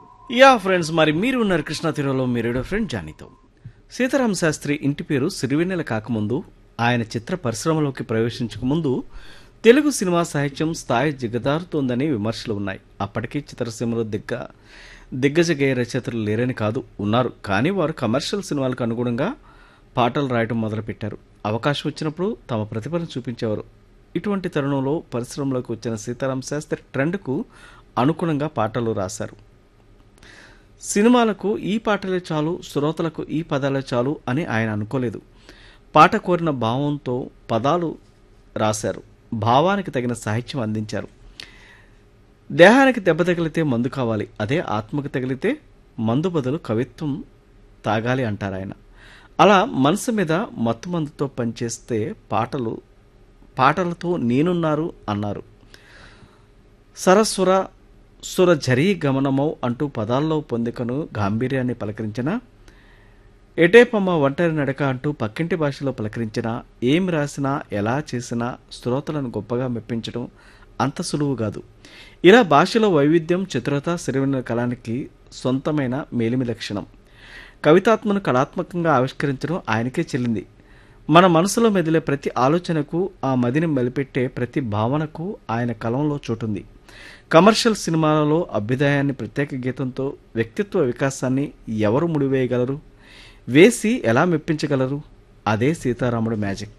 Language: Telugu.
యా ఫ్రెండ్స్ మరి మీరు ఉన్నారు కృష్ణా తీరంలో మీ రేడియో ఫ్రెండ్ జానీతో సీతారామ శాస్త్రి ఇంటి పేరు సిరివెన్నెల కాకముందు ఆయన చిత్ర పరిశ్రమలోకి ప్రవేశించక ముందు తెలుగు సినిమా సాహిత్యం స్థాయి దిగదారుతోందని విమర్శలు ఉన్నాయి అప్పటికీ చిత్రసీమలో దిగ్గ దిగ్గజ గేయ రచయితలు లేరని కాదు ఉన్నారు కానీ వారు కమర్షియల్ సినిమాలకు అనుగుణంగా పాటలు రాయడం మొదలుపెట్టారు అవకాశం వచ్చినప్పుడు తమ ప్రతిభను చూపించేవారు ఇటువంటి తరుణంలో పరిశ్రమలోకి వచ్చిన సీతారామ శాస్త్రి ట్రెండ్కు అనుగుణంగా పాటలు రాశారు సినిమాలకు ఈ పాటలే చాలు శ్రోతలకు ఈ పదాలే చాలు అని ఆయన అనుకోలేదు పాట కోరిన భావంతో పదాలు రాశారు భావానికి తగిన సాహిత్యం అందించారు దేహానికి దెబ్బ తగిలితే మందు కావాలి అదే ఆత్మకు తగిలితే మందు బదులు కవిత్వం తాగాలి అంటారు ఆయన అలా మనసు మీద మత్తు మందుతో పనిచేస్తే పాటలు పాటలతో నేనున్నారు అన్నారు సరస్వర సుర జరీ గమనమౌ అంటూ పదాల్లో పొందికను గాంభీర్యాన్ని పలకరించిన ఎటేపమ్మ ఒంటరి నడక అంటూ పక్కింటి భాషలో పలకరించినా ఏం రాసినా ఎలా చేసినా శ్రోతలను గొప్పగా మెప్పించడం అంత సులువు కాదు ఇలా భాషలో వైవిధ్యం చతురత సిరివెన్న కళానికి సొంతమైన మేలిమి లక్షణం కవితాత్మను కళాత్మకంగా ఆవిష్కరించడం ఆయనకే చెల్లింది మన మనసులో మెదిలే ప్రతి ఆలోచనకు ఆ మదిని మెలిపెట్టే ప్రతి భావనకు ఆయన కలంలో చోటుంది కమర్షియల్ సినిమాలలో అభ్యుదయాన్ని ప్రత్యేక గీతంతో వ్యక్తిత్వ వికాసాన్ని ఎవరు ముడివేయగలరు వేసి ఎలా మెప్పించగలరు అదే సీతారాముడు మ్యాజిక్